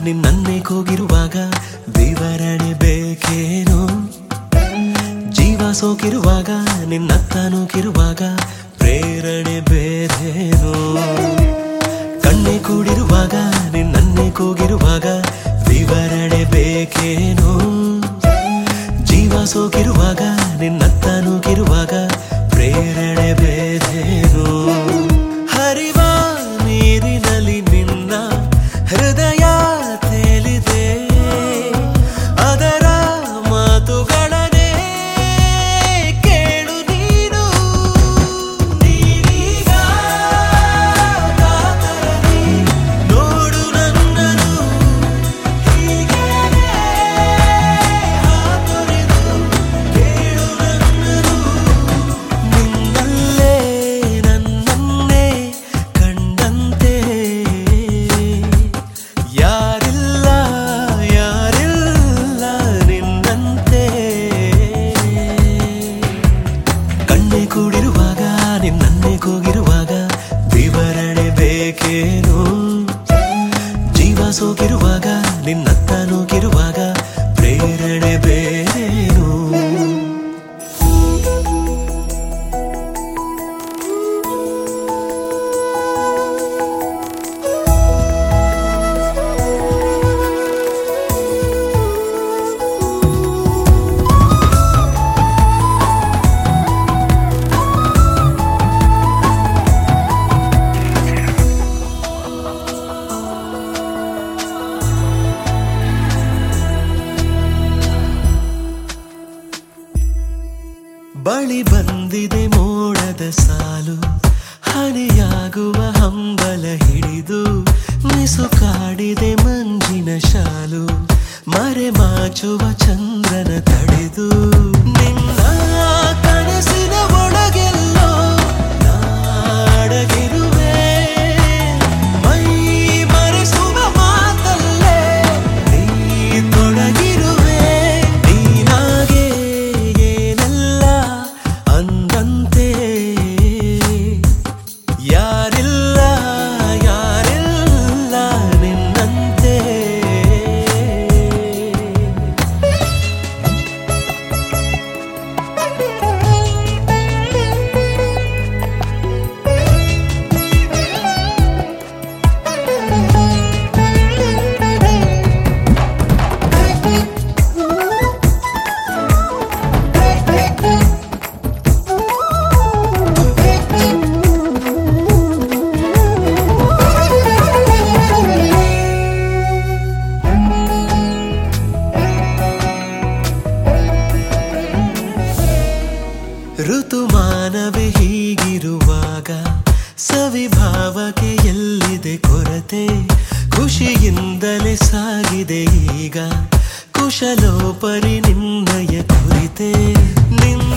ನಿನ್ನನ್ನೇ ಕೂಗಿರುವಾಗ ವಿವರಣೆ ಬೇಕೇನು ಜೀವ ಸೋಕಿರುವಾಗ ನಿನ್ನತ್ತ ನೂಕಿರುವಾಗ ಪ್ರೇರಣೆ ಬೇರೇನು ಕಣ್ಣೆ ಕೂಡಿರುವಾಗ ನಿನ್ನನ್ನೇ ಕೂಗಿರುವಾಗ ವಿವರಣೆ ಬೇಕೇನು ಜೀವ ಸೋಕಿರುವಾಗ ನಿನ್ನತ್ತ ನೂಕಿರುವಾಗ ಪ್ರೇರಣೆ ಬೇರೇನು ಹರಿವ ನೀರಿನಲ್ಲಿ ನಿನ್ನ ಹೃದಯ ತೇಲಿದೆ ಅದರ ಮಾತುಗಳನ್ನೇ ಕೇಳು ನೀನು ನೀನೀಗ ಕಾತರದಿ ನೋಡು ನನ್ನನು ಹೀಗೇನೆ ಹಾತೊರೆದು ಕೇಳು ನನ್ನನು ನಿನ್ನಲ್ಲೇ ನನ್ನನ್ನೇ ಕಂಡಂತೆ ಯಾರಿಲ್ಲ ಯಾರಿಲ್ಲ ನಿನ್ನಂತೆ ಕಣ್ಣೆ ಕೂಡಿರುವಾಗ ನಿನ್ನನ್ನೇ ಕೂಗಿರುವಾಗ ವಿವರಣೆ ಬೇಕೇನು ಜೀವ ಸೋಕಿರುವಾಗ ನಿನ್ನತ್ತ ನೂಕಿರುವಾಗ ಪ್ರೇರಣೆ ಬೇರೇನು ಬಳಿ ಬಂದಿದೆ ಮೋಡದ ಸಾಲು ಹನಿಯಾಗುವ ಹಂಬಲ ಹಿಡಿದು ಮಿಸುಕಾಡಿದೆ ಮಂಜಿನ ಶಾಲು ಮರೆ ಮಾಚುವ ಚಂದ್ರನ ತಡೆದು ನಿನ್ನ ಕನಸಿನ ಒಳಗೆಲ್ಲೋ ನಾಡಗಿರುವೆ ಮೈ ಮರೆಸುವ ಮಾತಲ್ಲೇ ನೀ ತೊಡಗಿರುವೆ ನೀನಾಗೆ ಏನೆಲ್ಲ ಅಂದಂತೆ ಯಾರಿಲ್ಲ ಯಾರಿಲ್ಲ ನಿನ್ನಂತೆ ಋತುಮಾನವೇ ಹೀಗಿರುವಾಗ ಸವಿಭಾವಕ್ಕೆ ಎಲ್ಲಿದೆ ಕೊರತೆ ಖುಷಿಯಿಂದಲೇ ಸಾಗಿದೆ ಈಗ ಕುಶಲೋಪರಿ ನಿನ್ನಯ ಕುರಿತೆ ನಿನ್ನ